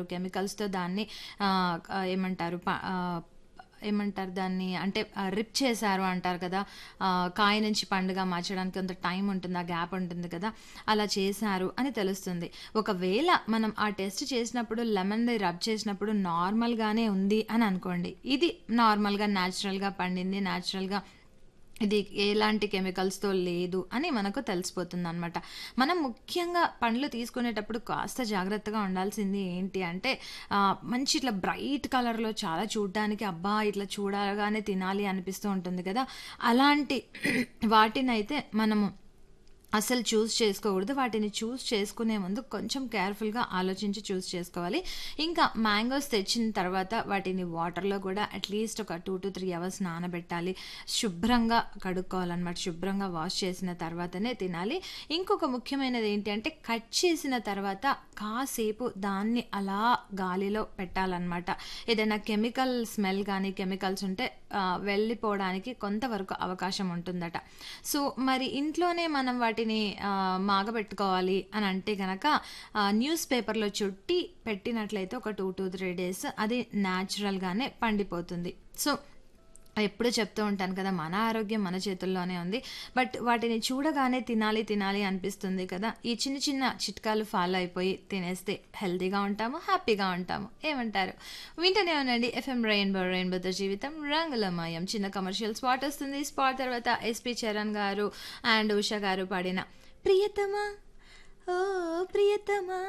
చేస్తారు కెమికల్స్తో దాన్ని ఆ, ఆ, ఏమంటారు ప- ఆ, ఏమంటారు దాన్ని అంటే రిప్ చేశారు అంటారు కదా ఆ, కాయ నుంచి పండుగ మార్చడానికి కొంత టైం ఉంటుంది ఆ గ్యాప్ ఉంటుంది కదా అలా చేశారు అని తెలుస్తుంది ఒకవేళ మనం ఆ టెస్ట్ చేసినప్పుడు లెమన్ రబ్ చేసినప్పుడు నార్మల్గానే ఉంది అని అనుకోండి ఇది నార్మల్గా న్యాచురల్గా పండింది న్యాచురల్గా ఇది ఎలాంటి కెమికల్స్తో లేదు అని మనకు తెలిసిపోతుంది అనమాట మనం ముఖ్యంగా పండ్లు తీసుకునేటప్పుడు కాస్త జాగ్రత్తగా ఉండాల్సింది ఏంటి అంటే ఆ, మంచి ఇట్లా బ్రైట్ కలర్లో చాలా చూడడానికి అబ్బా ఇట్లా చూడగానే తినాలి అనిపిస్తూ ఉంటుంది కదా అలాంటి వాటినైతే మనము అసలు చూస్ చేసుకోకూడదు వాటిని చూస్ చేసుకునే ముందు కొంచెం కేర్ఫుల్గా ఆలోచించి చూస్ చేసుకోవాలి ఇంకా మ్యాంగోస్ తెచ్చిన తర్వాత వాటిని వాటర్లో కూడా అట్లీస్ట్ ఒక టూ టు త్రీ అవర్స్ నానబెట్టాలి శుభ్రంగా కడుక్కోవాలన్నమాట శుభ్రంగా వాష్ చేసిన తర్వాతనే తినాలి ఇంకొక ముఖ్యమైనది ఏంటి అంటే కట్ చేసిన తర్వాత కాసేపు దాన్ని అలా గాలిలో పెట్టాలన్నమాట ఏదైనా కెమికల్ స్మెల్ కానీ కెమికల్స్ ఉంటే ఆ, వెళ్ళిపోవడానికి కొంతవరకు అవకాశం ఉంటుందట సో మరి ఇంట్లోనే మనం వాటిని ఆ, మాగబెట్టుకోవాలి అని అంటే కనుక న్యూస్ పేపర్లో చుట్టి పెట్టినట్లయితే ఒక టూ టు త్రీ డేస్ అది న్యాచురల్గానే పండిపోతుంది సో ఎప్పుడూ చెప్తూ ఉంటాను కదా మన ఆరోగ్యం మన చేతుల్లోనే ఉంది బట్ వాటిని చూడగానే తినాలి తినాలి అనిపిస్తుంది కదా ఈ చిన్న చిన్న చిట్కాలు ఫాలో అయిపోయి తినేస్తే హెల్తీగా ఉంటాము హ్యాపీగా ఉంటాము ఏమంటారు వింటనే ఉండండి ఎఫ్ఎం రెయిన్బో రెయిన్బోతో జీవితం రంగులమయం చిన్న కమర్షియల్ స్పాట్ వస్తుంది స్పాట్ తర్వాత ఎస్పి చరణ్ గారు అండ్ ఉషా గారు పాడిన ప్రియతమా ఓ ప్రియతమా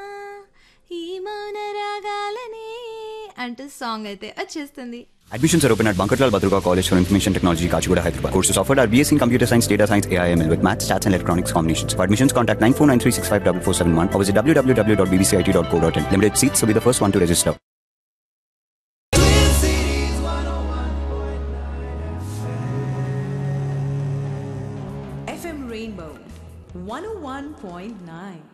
ఈ మౌన రాగాలనే అంటూ సాంగ్ అయితే వచ్చేస్తుంది Admissions are open at Bankarlal Badruga College for Information Technology, Kachiguda, Hyderabad. Courses offered are BSc in Computer Science, Data Science, AIML with Maths, Stats and Electronics combinations. For admissions, contact 9493654471 or visit www.bbcit.co.in. Limited seats, so be the first one to register. FM Rainbow 101.9.